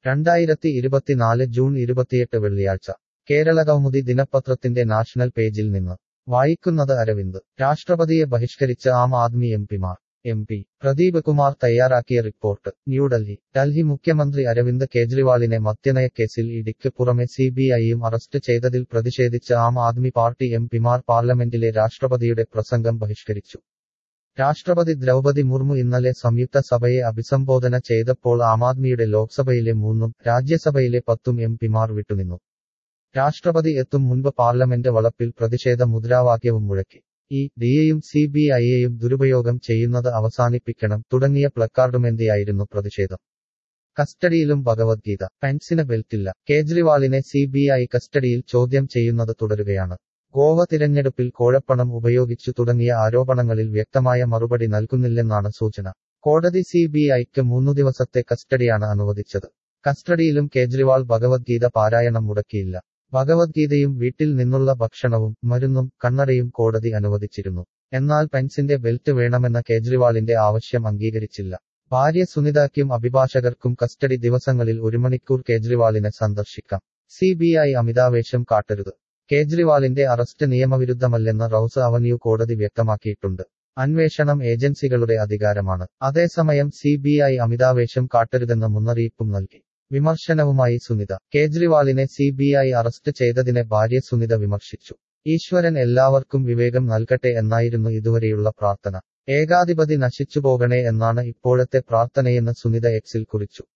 രണ്ടായിരത്തി ഇരുപത്തിനാല് ജൂൺ ഇരുപത്തിയെട്ട് വെള്ളിയാഴ്ച കേരള കൗമുദി ദിനപത്രത്തിന്റെ നാഷണൽ പേജിൽ നിന്ന് വായിക്കുന്നത് അരവിന്ദ് രാഷ്ട്രപതിയെ ബഹിഷ്കരിച്ച ആം ആദ്മി എം പിമാർ എം പി പ്രദീപ് കുമാർ തയ്യാറാക്കിയ റിപ്പോർട്ട് ന്യൂഡൽഹി ഡൽഹി മുഖ്യമന്ത്രി അരവിന്ദ് കേജ്രിവാളിനെ മദ്യനയക്കേസിൽ ഇടിക്ക് പുറമെ സിബിഐയും അറസ്റ്റ് ചെയ്തതിൽ പ്രതിഷേധിച്ച് ആം ആദ്മി പാർട്ടി എം പിമാർ പാർലമെന്റിലെ രാഷ്ട്രപതിയുടെ പ്രസംഗം ബഹിഷ്കരിച്ചു രാഷ്ട്രപതി ദ്രൗപതി മുർമു ഇന്നലെ സംയുക്ത സഭയെ അഭിസംബോധന ചെയ്തപ്പോൾ ആം ആദ്മിയുടെ ലോക്സഭയിലെ മൂന്നും രാജ്യസഭയിലെ പത്തും എം പിമാർ വിട്ടുനിന്നു രാഷ്ട്രപതി എത്തും മുൻപ് പാർലമെന്റ് വളപ്പിൽ പ്രതിഷേധ മുദ്രാവാക്യവും മുഴക്കി ഈ ഡിയെയും സി ബി ഐയെയും ദുരുപയോഗം ചെയ്യുന്നത് അവസാനിപ്പിക്കണം തുടങ്ങിയ പ്ലക്കാർഡുമേന്തിയായിരുന്നു പ്രതിഷേധം കസ്റ്റഡിയിലും ഭഗവത്ഗീത പെൻസിന് ബെൽറ്റില്ല കേജ്രിവാളിനെ സി ബി ഐ കസ്റ്റഡിയിൽ ചോദ്യം ചെയ്യുന്നത് തുടരുകയാണ് ഗോവ തിരഞ്ഞെടുപ്പിൽ കോഴപ്പണം ഉപയോഗിച്ചു തുടങ്ങിയ ആരോപണങ്ങളിൽ വ്യക്തമായ മറുപടി നൽകുന്നില്ലെന്നാണ് സൂചന കോടതി സി ബി ഐക്ക് മൂന്നു ദിവസത്തെ കസ്റ്റഡിയാണ് അനുവദിച്ചത് കസ്റ്റഡിയിലും കേജ്രിവാൾ ഭഗവത്ഗീത പാരായണം മുടക്കിയില്ല ഭഗവത്ഗീതയും വീട്ടിൽ നിന്നുള്ള ഭക്ഷണവും മരുന്നും കണ്ണടയും കോടതി അനുവദിച്ചിരുന്നു എന്നാൽ പെൻസിന്റെ ബെൽറ്റ് വേണമെന്ന കേജ്രിവാളിന്റെ ആവശ്യം അംഗീകരിച്ചില്ല ഭാര്യ സുനിതയ്ക്കും അഭിഭാഷകർക്കും കസ്റ്റഡി ദിവസങ്ങളിൽ ഒരു മണിക്കൂർ കേജ്രിവാളിനെ സന്ദർശിക്കാം സി ബി ഐ അമിതാവേശം കാട്ടരുത് കേജ്രിവാളിന്റെ അറസ്റ്റ് നിയമവിരുദ്ധമല്ലെന്ന് റൌസ് അവന്യൂ കോടതി വ്യക്തമാക്കിയിട്ടുണ്ട് അന്വേഷണം ഏജൻസികളുടെ അധികാരമാണ് അതേസമയം സി ബി ഐ അമിതാവേശം കാട്ടരുതെന്ന് മുന്നറിയിപ്പും നൽകി വിമർശനവുമായി സുനിത കേജ്രിവാളിനെ സി ബി ഐ അറസ്റ്റ് ചെയ്തതിനെ ഭാര്യ സുനിത വിമർശിച്ചു ഈശ്വരൻ എല്ലാവർക്കും വിവേകം നൽകട്ടെ എന്നായിരുന്നു ഇതുവരെയുള്ള പ്രാർത്ഥന ഏകാധിപതി നശിച്ചുപോകണേ എന്നാണ് ഇപ്പോഴത്തെ പ്രാർത്ഥനയെന്ന് സുനിത എക്സിൽ കുറിച്ചു